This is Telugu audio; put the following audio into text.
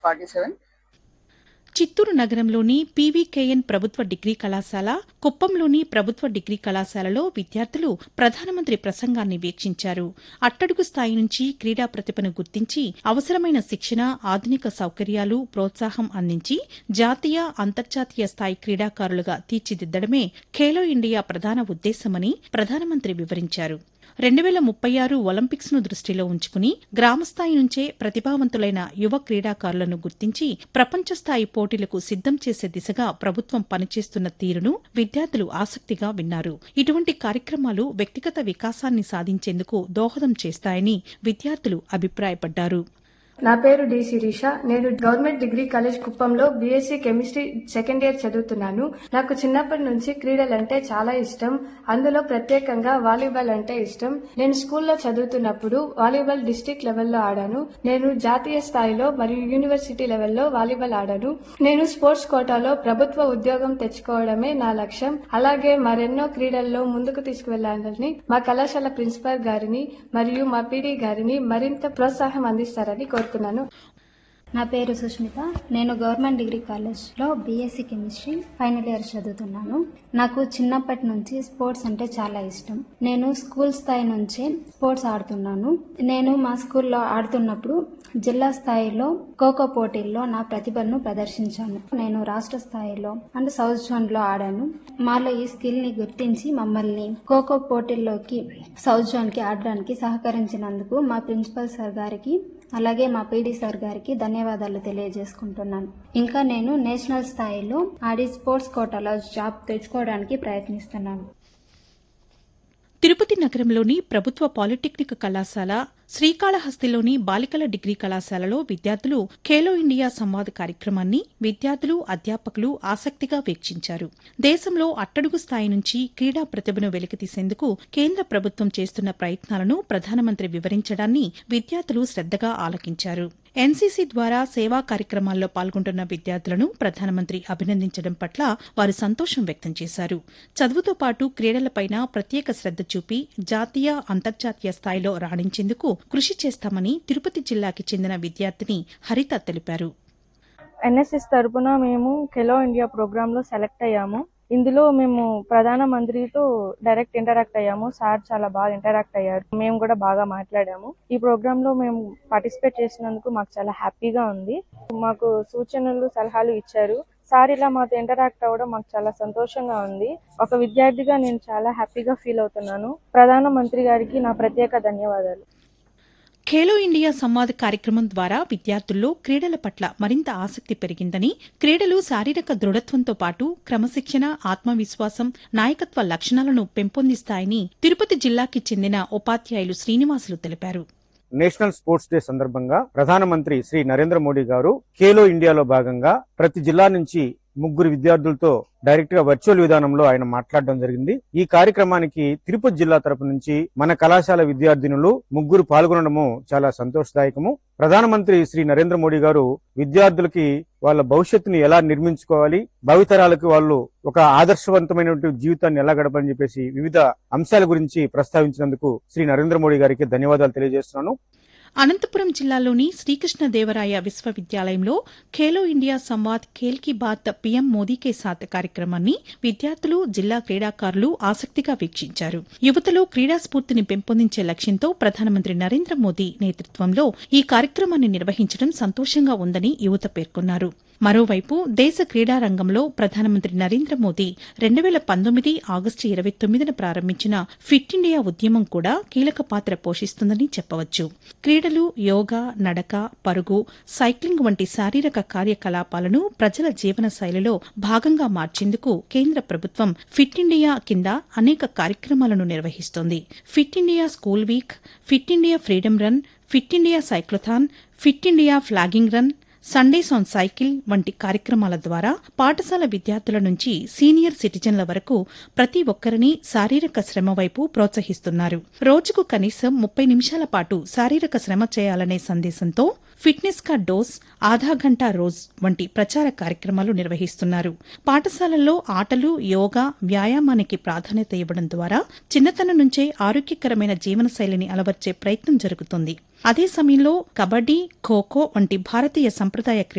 ఫార్టీ సెవెన్ చిత్తూరు నగరంలోని పీవీకేఎన్ ప్రభుత్వ డిగ్రీ కళాశాల కుప్పంలోని ప్రభుత్వ డిగ్రీ కళాశాలలో విద్యార్థులు ప్రధానమంత్రి ప్రసంగాన్ని వీక్షించారు అట్టడుగు స్థాయి నుంచి క్రీడా ప్రతిభను గుర్తించి అవసరమైన శిక్షణ ఆధునిక సౌకర్యాలు ప్రోత్సాహం అందించి జాతీయ అంతర్జాతీయ స్థాయి క్రీడాకారులుగా తీర్చిదిద్దడమే ఖేలో ఇండియా ప్రధాన ఉద్దేశమని ప్రధానమంత్రి వివరించారు రెండు వేల ముప్పై ఆరు ఒలింపిక్స్ ను దృష్టిలో ఉంచుకుని గ్రామస్థాయి నుంచే ప్రతిభావంతులైన యువ క్రీడాకారులను గుర్తించి ప్రపంచ స్థాయి పోటీలకు సిద్దం చేసే దిశగా ప్రభుత్వం పనిచేస్తున్న తీరును విద్యార్థులు ఆసక్తిగా విన్నారు ఇటువంటి కార్యక్రమాలు వ్యక్తిగత వికాసాన్ని సాధించేందుకు దోహదం చేస్తాయని విద్యార్థులు అభిప్రాయపడ్డారు నా పేరు డి శిరీష నేను గవర్నమెంట్ డిగ్రీ కాలేజ్ కుప్పంలో బీఎస్సీ కెమిస్ట్రీ సెకండ్ ఇయర్ చదువుతున్నాను నాకు చిన్నప్పటి నుంచి క్రీడలు అంటే చాలా ఇష్టం అందులో ప్రత్యేకంగా వాలీబాల్ అంటే ఇష్టం నేను స్కూల్లో చదువుతున్నప్పుడు వాలీబాల్ డిస్టిక్ లెవెల్లో ఆడాను నేను జాతీయ స్థాయిలో మరియు యూనివర్సిటీ లెవెల్లో వాలీబాల్ ఆడాను నేను స్పోర్ట్స్ కోటాలో ప్రభుత్వ ఉద్యోగం తెచ్చుకోవడమే నా లక్ష్యం అలాగే మరెన్నో క్రీడల్లో ముందుకు తీసుకువెళ్లాలని మా కళాశాల ప్రిన్సిపాల్ గారిని మరియు మా పీడీ గారిని మరింత ప్రోత్సాహం అందిస్తారని కోరుతున్నాను నా పేరు సుష్మిత నేను గవర్నమెంట్ డిగ్రీ కాలేజ్లో బీఎస్సీ కెమిస్ట్రీ ఫైనల్ ఇయర్ చదువుతున్నాను నాకు చిన్నప్పటి నుంచి స్పోర్ట్స్ అంటే చాలా ఇష్టం నేను స్కూల్ స్థాయి నుంచే స్పోర్ట్స్ ఆడుతున్నాను నేను మా స్కూల్లో ఆడుతున్నప్పుడు జిల్లా స్థాయిలో ఖోఖో పోటీల్లో నా ప్రతిభను ప్రదర్శించాను నేను రాష్ట్ర స్థాయిలో అండ్ సౌత్ జోన్ లో ఆడాను మాలో ఈ స్కిల్ ని గుర్తించి మమ్మల్ని ఖోఖో పోటీల్లోకి సౌత్ జోన్ కి ఆడడానికి సహకరించినందుకు మా ప్రిన్సిపల్ సార్ గారికి అలాగే మా పీడీ సార్ గారికి ధన్యవాదాలు తెలియజేసుకుంటున్నాను ఇంకా నేను నేషనల్ స్థాయిలో ఆడి స్పోర్ట్స్ కోటాలో జాబ్ తెచ్చుకోవడానికి ప్రయత్నిస్తున్నాను తిరుపతి నగరంలోని ప్రభుత్వ పాలిటెక్నిక్ కళాశాల శ్రీకాళహస్తిలోని బాలికల డిగ్రీ కళాశాలలో విద్యార్థులు ఖేలో ఇండియా సంవాద్ కార్యక్రమాన్ని విద్యార్థులు అధ్యాపకులు ఆసక్తిగా వీక్షించారు దేశంలో అట్టడుగు స్థాయి నుంచి క్రీడా ప్రతిభను వెలికితీసేందుకు కేంద్ర ప్రభుత్వం చేస్తున్న ప్రయత్నాలను ప్రధానమంత్రి వివరించడాన్ని విద్యార్థులు శ్రద్దగా ఆలకించారు ఎన్సీసీ ద్వారా సేవా కార్యక్రమాల్లో పాల్గొంటున్న విద్యార్థులను ప్రధానమంత్రి అభినందించడం పట్ల వారు సంతోషం వ్యక్తం చేశారు చదువుతో పాటు క్రీడలపైన ప్రత్యేక శ్రద్ధ చూపి జాతీయ అంతర్జాతీయ స్థాయిలో రాణించేందుకు కృషి చేస్తామని తిరుపతి జిల్లాకి చెందిన విద్యార్థిని హరిత తెలిపారు ఎన్ఎస్ఎస్ తరపున మేము ఖెలో ఇండియా ప్రోగ్రామ్ లో సెలెక్ట్ అయ్యాము ఇందులో మేము ప్రధాన మంత్రితో డైరెక్ట్ ఇంటరాక్ట్ అయ్యాము సార్ చాలా బాగా ఇంటరాక్ట్ అయ్యారు మేము కూడా బాగా మాట్లాడాము ఈ ప్రోగ్రామ్ లో మేము పార్టిసిపేట్ చేసినందుకు మాకు చాలా హ్యాపీగా ఉంది మాకు సూచనలు సలహాలు ఇచ్చారు సార్ ఇలా మాతో ఇంటరాక్ట్ అవ్వడం మాకు చాలా సంతోషంగా ఉంది ఒక విద్యార్థిగా నేను చాలా హ్యాపీగా ఫీల్ అవుతున్నాను ప్రధాన మంత్రి గారికి నా ప్రత్యేక ధన్యవాదాలు ఖేలో ఇండియా సంవాద్ కార్యక్రమం ద్వారా విద్యార్థుల్లో క్రీడల పట్ల మరింత ఆసక్తి పెరిగిందని క్రీడలు శారీరక దృఢత్వంతో పాటు క్రమశిక్షణ ఆత్మవిశ్వాసం నాయకత్వ లక్షణాలను పెంపొందిస్తాయని తిరుపతి జిల్లాకి చెందిన ఉపాధ్యాయులు శ్రీనివాసులు తెలిపారు నేషనల్ స్పోర్ట్స్ డే సందర్భంగా ప్రధానమంత్రి శ్రీ నరేంద్ర మోడీ గారు ఖేలో ఇండియాలో భాగంగా ప్రతి జిల్లా నుంచి ముగ్గురు విద్యార్థులతో డైరెక్ట్ గా వర్చువల్ విధానంలో ఆయన మాట్లాడడం జరిగింది ఈ కార్యక్రమానికి తిరుపతి జిల్లా తరపు నుంచి మన కళాశాల విద్యార్థినులు ముగ్గురు పాల్గొనడము చాలా సంతోషదాయకము ప్రధానమంత్రి శ్రీ నరేంద్ర మోడీ గారు విద్యార్థులకి వాళ్ళ భవిష్యత్తుని ఎలా నిర్మించుకోవాలి భావితరాలకు వాళ్ళు ఒక ఆదర్శవంతమైనటువంటి జీవితాన్ని ఎలా గడపాలని చెప్పేసి వివిధ అంశాల గురించి ప్రస్తావించినందుకు శ్రీ నరేంద్ర మోడీ గారికి ధన్యవాదాలు తెలియజేస్తున్నాను అనంతపురం జిల్లాలోని శ్రీకృష్ణదేవరాయ విశ్వవిద్యాలయంలో ఖేలో ఇండియా సంవాద్ ఖేల్ కీ బాత్ పీఎం మోదీ కే సాత్ కార్యక్రమాన్ని విద్యార్థులు జిల్లా క్రీడాకారులు ఆసక్తిగా వీక్షించారు యువతలో క్రీడా స్ఫూర్తిని పెంపొందించే లక్ష్యంతో ప్రధానమంత్రి నరేంద్ర మోదీ నేతృత్వంలో ఈ కార్యక్రమాన్ని నిర్వహించడం సంతోషంగా ఉందని యువత పేర్కొన్నారు మరోవైపు దేశ క్రీడా రంగంలో ప్రధానమంత్రి నరేంద్ర మోదీ రెండు వేల పంతొమ్మిది ఆగస్టు ఇరవై తొమ్మిదిన ప్రారంభించిన ఫిట్ ఇండియా ఉద్యమం కూడా కీలక పాత్ర పోషిస్తుందని చెప్పవచ్చు క్రీడలు యోగా నడక పరుగు సైక్లింగ్ వంటి శారీరక కార్యకలాపాలను ప్రజల జీవన శైలిలో భాగంగా మార్చేందుకు కేంద్ర ప్రభుత్వం ఫిట్ ఇండియా కింద అనేక కార్యక్రమాలను నిర్వహిస్తోంది fit India school week fit India freedom run fit India cyclothon fit India flagging run Sundays on cycle వంటి కార్యక్రమాల ద్వారా పాఠశాల విద్యార్థుల నుంచి సీనియర్ సిటిజన్ల వరకు ప్రతి ఒక్కరిని శారీరక శ్రమ వైపు ప్రోత్సహిస్తున్నారు రోజుకు కనీసం ముప్పై నిమిషాల పాటు శారీరక శ్రమ చేయాలనే సందేశంతో ఫిట్నెస్ కా డోస్ ఆధా గంటా రోజ్ వంటి ప్రచార కార్యక్రమాలు నిర్వహిస్తున్నారు పాఠశాలల్లో ఆటలు యోగా వ్యాయామానికి ప్రాధాన్యత ఇవ్వడం ద్వారా చిన్నతనం నుంచే ఆరోగ్యకరమైన జీవనశైలిని అలవర్చే ప్రయత్నం జరుగుతుంది అదే సమయంలో కబడ్డీ ఖోఖో వంటి భారతీయ సంప్రదాయ